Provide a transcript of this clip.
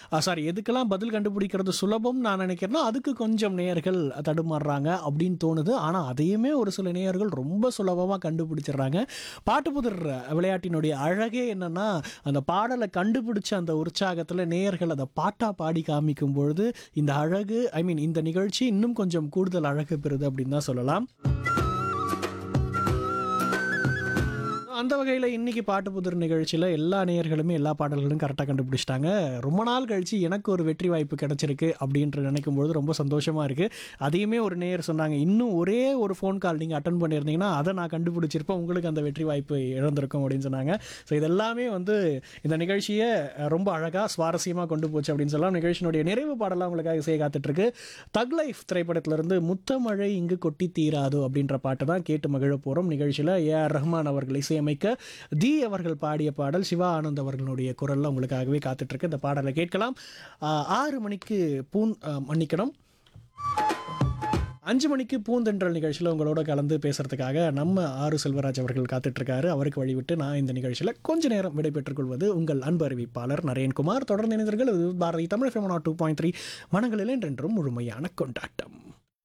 sorry எதுக்கெல்லாம் பதில் கண்டுபிடிக்கிறது சுலபம் நான் நினைக்கிறேன்னா அதுக்கு கொஞ்சம் நேயர்கள் தடுமாறுறாங்க அப்படின்னு தோணுது ஆனால் அதையுமே ஒரு சில நேயர்கள் ரொம்ப சுலபமாக கண்டுபிடிச்சிடுறாங்க பாட்டுப்புதிர் விளையாட்டினுடைய அழகே என்னன்னா அந்த பாடலை கண்டுபிடிச்ச அந்த உற்சாகத்தில் நேயர்கள் அதை பாட்டாக பாடி காமிக்கும் பொழுது இந்த அழகு ஐ மீன் இந்த நிகழ்ச்சி இன்னும் கொஞ்சம் கூடுதல் அழகு பெறுது அப்படின்னு தான் சொல்லலாம் அந்த வகையில் இன்னைக்கு பாட்டு புதிர் நிகழ்ச்சியில் எல்லா நேயர்களுமே எல்லா பாடல்களும் கரெக்டாக கண்டுபிடிச்சிட்டாங்க ரொம்ப நாள் கழித்து எனக்கு ஒரு வெற்றி வாய்ப்பு கிடைச்சிருக்கு அப்படின்ற நினைக்கும் பொழுது ரொம்ப சந்தோஷமாக இருக்குது அதையுமே ஒரு நேயர் சொன்னாங்க இன்னும் ஒரே ஒரு ஃபோன் கால் நீங்கள் அட்டன் பண்ணியிருந்தீங்கன்னா அதை நான் கண்டுபிடிச்சிருப்பேன் உங்களுக்கு அந்த வெற்றி வாய்ப்பு இழந்திருக்கும் அப்படின்னு சொன்னாங்க ஸோ இதெல்லாமே வந்து இந்த நிகழ்ச்சியை அஹ், ரொம்ப அழகாக சுவாரஸ்யமாக கொண்டு போச்சு அப்படின்னு சொல்லலாம் நிகழ்ச்சியினுடைய நிறைவு பாடலாம் உங்களுக்காக இசையை காத்துட்ருக்கு தக் லைஃப் திரைப்படத்திலிருந்து முத்தமழை இங்கு கொட்டி தீராதோ அப்படின்ற பாட்டு தான் கேட்டு மகிழ போகிறோம் நிகழ்ச்சியில் ஏ ஆர் ரஹ்மான் அவர்கள் இசையமைக்க தி அவர்கள் பாடிய பாடல் சிவா ஆனந்த் அவர்களுடைய குரலில் உங்களுக்காகவே காத்துட்ருக்கு இந்த பாடலை கேட்கலாம் ஆஹ், ஆறு மணிக்கு பூன் ஆஹ், மன்னிக்கணும் அஞ்சு மணிக்கு பூந்தென்றல் நிகழ்ச்சியில் உங்களோட கலந்து பேசுறதுக்காக நம்ம ஆறு செல்வராஜ் அவர்கள் காத்துட்ருக்காரு அவருக்கு வழிவிட்டு நான் இந்த நிகழ்ச்சியில் கொஞ்ச நேரம் விடைபெற்றுக் கொள்வது உங்கள் அன்பு அறிவிப்பாளர் நரேன்குமார் தொடர்ந்து இணைந்தீர்கள் இது பாரதி தமிழ் ஃபேமனா டூ பாயிண்ட் த்ரீ மனங்களில் என்றென்றும் முழுமையான கொண்டாட்டம்